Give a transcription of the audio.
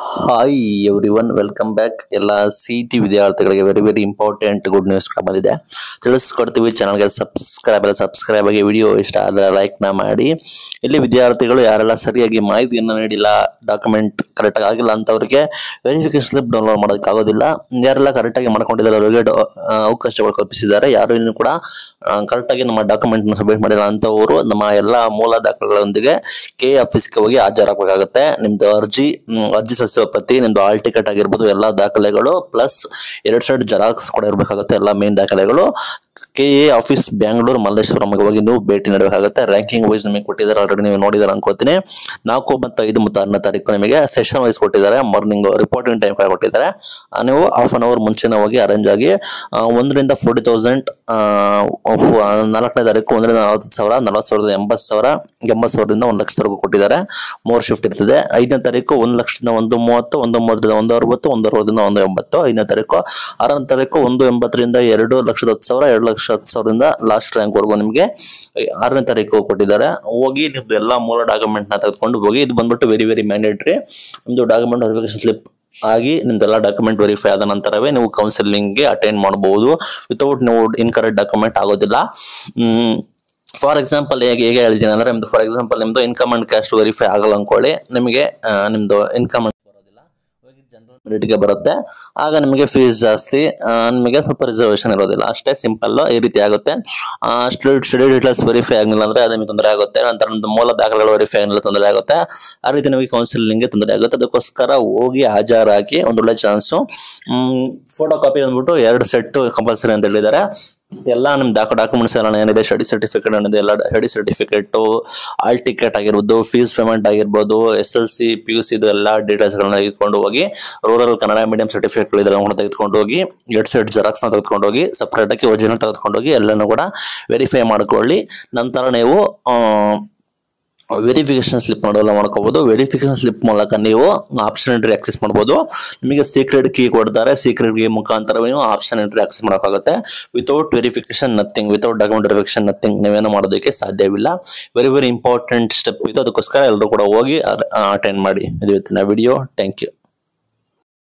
hi everyone welcome back ಎಲ್ಲ C T ವಿದ್ಯಾರ್ಥಿಗಳಿಗೆ very very important good news ಬಂದಿದೆ ತಿಳಿಸ್ಕೊಡ್ತೀವಿ ಚಾನಲ್ಗೆ ಸಬ್ಸ್ಕ್ರೈಬ್ ಎಲ್ಲ ಸಬ್ಸ್ಕ್ರೈಬ್ ಆಗಿ ವಿಡಿಯೋ ಇಷ್ಟ ಆದರೆ ಲೈಕ್ನ ಮಾಡಿ ಇಲ್ಲಿ ವಿದ್ಯಾರ್ಥಿಗಳು ಯಾರೆಲ್ಲ ಸರಿಯಾಗಿ ಮಾಹಿತಿಯನ್ನು ನೀಡಿಲ್ಲ ಡಾಕ್ಯುಮೆಂಟ್ ಕರೆಕ್ಟಾಗಿ ಆಗಿಲ್ಲ ಅಂತವ್ರಿಗೆ ವೆರಿಫಿಕೇಶನ್ ಸ್ಲಿಪ್ ಡೌನ್ಲೋಡ್ ಮಾಡೋದಕ್ಕಾಗೋದಿಲ್ಲ ಯಾರೆಲ್ಲ ಕರೆಕ್ಟಾಗಿ ಮಾಡ್ಕೊಂಡಿದ್ದಾರೆ ಅವರಿಗೆ ಡೊ- ಆ, ಅವಕಾಶಗಳು ಕಲ್ಪಿಸಿದ್ದಾರೆ ಯಾರು ಇನ್ನೂ ಕೂಡ ಕರೆಕ್ಟಾಗಿ ನಮ್ಮ ಡಾಕ್ಯುಮೆಂಟ್ನ ಸಬ್ಮಿಟ್ ಮಾಡಿಲ್ಲ ಅಂತವರು ನಮ್ಮ ಎಲ್ಲ ಮೂಲ ದಾಖಲೆಗಳೊಂದಿಗೆ ಕೆ ಆಫೀಸ್ಗೆ ಹೋಗಿ ಹಾಜರಾಗಬೇಕಾಗುತ್ತೆ ನಿಮ್ದು ಅರ್ಜಿ ಹ್ಮ್, ಅರ್ಜಿ ಸಲ್ಲಿಸುವ ಪ್ರತಿ ನಿಮ್ದು ಆಲ್ ಟಿಕೆಟ್ ಆಗಿರ್ಬೋದು ಎಲ್ಲ ದಾಖಲೆಗಳು ಪ್ಲಸ್ ಎರಡು ಸೈಡ್ ಜೆರಾಕ್ಸ್ ಕೂಡ ಇರಬೇಕಾಗುತ್ತೆ ಎಲ್ಲ ಮೇನ್ ದಾಖಲೆಗಳು ಕೆ ಎ ಆಫೀಸ್ ಬ್ಯಾಂಗ್ಳೂರ್ ಮಲ್ಲೇಶ್ವರಂಗೆ ಹೋಗಿ ನೀವು ಭೇಟಿ ನೀಡಬೇಕಾಗುತ್ತೆ ರ್ಯಾಂಕಿಂಗ್ ವೈಸ್ ನಿಮಗೆ ಕೊಟ್ಟಿದ್ದಾರೆ ಆಲ್ರೆಡಿ ನೀವು ನೋಡಿದಾರೆ ಅನ್ಕೋತೀನಿ ನಾಲ್ಕು ಮತ್ತು ಐದು ಮತ್ತು ಆರನೇ ತಾರೀಕು ನಿಮಗೆ ಸೆಷನ್ ವೈಸ್ ಕೊಟ್ಟಿದ್ದಾರೆ ಮಾರ್ನಿಂಗ್ ರಿಪೋರ್ಟಿಂಗ್ ಟೈಮ್ ಕೊಟ್ಟಿದ್ದಾರೆ ಆ, ನೀವು ಹಾಫ್ ಅನ್ ಅವರ್ ಮುಂಚೆನೇ ಹೋಗಿ ಅರೇಂಜ್ ಆಗಿ ಆ, ಒಂದರಿಂದ ಫೋರ್ಟಿ ತೌಸಂಡ್ ನಾಲ್ಕನೇ ತಾರೀಕು ಒಂದರಿಂದ ನಲವತ್ತು ಸಾವಿರ ನಲವತ್ತು ಸಾವಿರದ ಎಂಬತ್ತು ಸಾವಿರ ಎಂಬತ್ತು ಸಾವಿರದಿಂದ ಒಂದು ಲಕ್ಷದವರೆಗೂ ಕೊಟ್ಟಿದ್ದಾರೆ ಮೂರು ಶಿಫ್ಟ್ ಇರ್ತದೆ ಐದನೇ ತಾರೀಕು ಒಂದು ಲಕ್ಷದಿಂದ ಒಂದು ಮೂವತ್ತು ಒಂದು ಮೂವತ್ತರಿಂದ ಒಂದು ಅರವತ್ತು ಒಂದು ಅರವತ್ತರಿಂದ ಒಂದು ಎಂಬತ್ತು ಐದನೇ ತಾರೀಕು ಆರನೇ ತಾರೀಕು ಒಂದು ಎಂಬತ್ತರಿಂದ ಎರಡು ಲಕ್ಷದ ಹತ್ತು ಸಾವಿರ ಎರಡು ಲಕ್ಷ ಹತ್ತು ಸಾವಿರದಿಂದ ಲಾಸ್ಟ್ ರ್ಯಾಂಕ್ವರೆಗೂ ನಿಮಗೆ ಆರನೇ ತಾರೀಕು ಕೊಟ್ಟಿದ್ದಾರೆ ಹೋಗಿ ನಿಮ್ದು ಎಲ್ಲ ಮೂಲ ಡಾಕ್ಯುಮೆಂಟ್ನ ತೆಗೆದುಕೊಂಡು ಹೋಗಿ ಇದು ಬಂದ್ಬಿಟ್ಟು ವೆರಿ ವೆರಿ ಮ್ಯಾಂಡೇಟ್ರಿ ನಿಮ್ದು ಡಾಕ್ಯುಮೆಂಟ್ ವೆರಿಫಿಕೇಶನ್ ಸ್ಲಿಪ್ ಆಗಿ ನಿಮ್ದೆಲ್ಲ ಡಾಕ್ಯುಮೆಂಟ್ ವೆರಿಫೈ ಆದ ನಂತರವೇ ನೀವು ಕೌನ್ಸಿಲಿಂಗ್ಗೆ ಅಟೆಂಡ್ ಮಾಡಬಹುದು ವಿತೌಟ್ ನೀವು ಇನ್ಕರೆಕ್ಟ್ ಡಾಕ್ಯುಮೆಂಟ್ ಆಗೋದಿಲ್ಲ ಫಾರ್ ಎಕ್ಸಾಂಪಲ್ ಹೇಗೆ ಹೇಗೆ ಹೇಳ್ತೀನಿ ಅಂದ್ರೆ ನಿಮ್ದು ಫಾರ್ ಎಕ್ಸಾಂಪಲ್ ನಿಮ್ದು ಇನ್ಕಮ್ ಅಂಡ್ ಕ್ಯಾಸ್ಟ್ ವೆರಿಫೈ ಆಗಲ್ಲ ಅನ್ಕೊಳ್ಳಿ ನಿಮಗೆ ಆ, ನಿಮ್ದು ಇನ್ಕಮ್ ಬರೋದಿಲ್ಲ ಹೋಗಿ ಜನರಲ್ ಮೆರಿಟ್ಗೆ ಬರುತ್ತೆ ಆಗ ನಿಮಗೆ ಫೀಸ್ ಜಾಸ್ತಿ ಆ, ನಿಮಗೆ ಸ್ವಲ್ಪ ರಿಸರ್ವೇಶನ್ ಇರೋದಿಲ್ಲ ಅಷ್ಟೇ ಸಿಂಪಲ್ ಈ ರೀತಿ ಆಗುತ್ತೆ ಸ್ಟಡಿ ಸ್ಟಡಿ ಡೀಟೇಲ್ಸ್ ವೆರಿಫೈ ಆಗಲಿಲ್ಲ ಅಂದ್ರೆ ಅದು ನಿಮಗೆ ತೊಂದರೆ ಆಗುತ್ತೆ ನಂತರ ನಿಮ್ದು ಮೂಲ ದಾಖಲೆಗಳು ವೆರಿಫೈ ಆಗಲಿಲ್ಲ ತೊಂದರೆ ಆಗುತ್ತೆ ಆ ರೀತಿ ನಿಮಗೆ ಕೌನ್ಸಿಲಿಂಗ್ಗೆ ತೊಂದರೆ ಆಗುತ್ತೆ ಅದಕ್ಕೋಸ್ಕರ ಹೋಗಿ ಹಾಜರಾಗಿ ಒಂದು ಒಳ್ಳೆ ಚಾನ್ಸು ಫೋಟೋ ಕಾಪಿ ಬಂದ್ಬಿಟ್ಟು ಎರಡು ಸೆಟ್ ಕಂಪಲ್ಸರಿ ಅಂತ ಹೇಳಿದ್ದಾರೆ ಎಲ್ಲ ನಿಮ್ ಡಾಕು ಡಾಕ್ಯುಮೆಂಟ್ಸ್ ಎಲ್ಲ ಏನಿದೆ ಸ್ಟಡಿ ಸರ್ಟಿಫಿಕೇಟ್ ಏನಿದೆ ಎಲ್ಲ ಸ್ಟಡಿ ಸರ್ಟಿಫಿಕೇಟ್ ಆಲ್ ಟಿಕೆಟ್ ಆಗಿರ್ಬೋದು ಫೀಸ್ ಪೇಮೆಂಟ್ ಆಗಿರ್ಬೋದು S L C P U C ಇದು ಎಲ್ಲ ಡೀಟೇಲ್ಸ್ ಗಳನ್ನ ತೆಗೆದುಕೊಂಡು ಹೋಗಿ ರೂರಲ್ ಕನ್ನಡ ಮೀಡಿಯಂ ಸರ್ಟಿಫಿಕೇಟ್ ಇದ್ರೆ ಅವನ್ನ ತೆಗೆದುಕೊಂಡು ಹೋಗಿ ಎರಡು ಸೈಡ್ ಜೆರಾಕ್ಸ್ ನ ತೆಗೆದುಕೊಂಡು ಹೋಗಿ ಸಪರೇಟ್ ಆಗಿ ಒರಿಜಿನಲ್ ತೆಗೆದುಕೊಂಡು ಹೋಗಿ ಎಲ್ಲನೂ ಕೂಡ ವೆರಿಫೈ ಮಾಡ್ಕೊಳ್ಳಿ ನಂತರ ನೀವು ಆ, ವೆರಿಫಿಕೇಶನ್ ಸ್ಲಿಪ್ ಮಾಡೋಲ್ಲ ಮಾಡ್ಕೋಬಹುದು ವೆರಿಫಿಕೇಶನ್ ಸ್ಲಿಪ್ ಮೂಲಕ ನೀವು ಆಪ್ಷನ್ ಎಂಟ್ರಿ ಆಕ್ಸೆಸ್ ಮಾಡ್ಬೋದು ನಿಮಗೆ ಸೀಕ್ರೆಟ್ ಕೀ ಕೊಡ್ತಾರೆ ಸೀಕ್ರೆಟ್ ಕೀ ಮುಖಾಂತರ ನೀವು ಆಪ್ಷನ್ ಎಂಟ್ರಿ ಆಕ್ಸೆಸ್ ಮಾಡೋಕ್ಕಾಗುತ್ತೆ without verification nothing without document verification nothing ನೀವೇನು ಮಾಡೋದಕ್ಕೆ ಸಾಧ್ಯವಿಲ್ಲ ವೆರಿ ವೆರಿ ಇಂಪಾರ್ಟೆಂಟ್ ಸ್ಟೆಪ್ ಇದು ಅದಕ್ಕೋಸ್ಕರ ಎಲ್ಲರೂ ಕೂಡ ಹೋಗಿ ಅಟೆಂಡ್ ಮಾಡಿ ಇದು ಇವತ್ತಿನ ವಿಡಿಯೋ ಥ್ಯಾಂಕ್ ಯು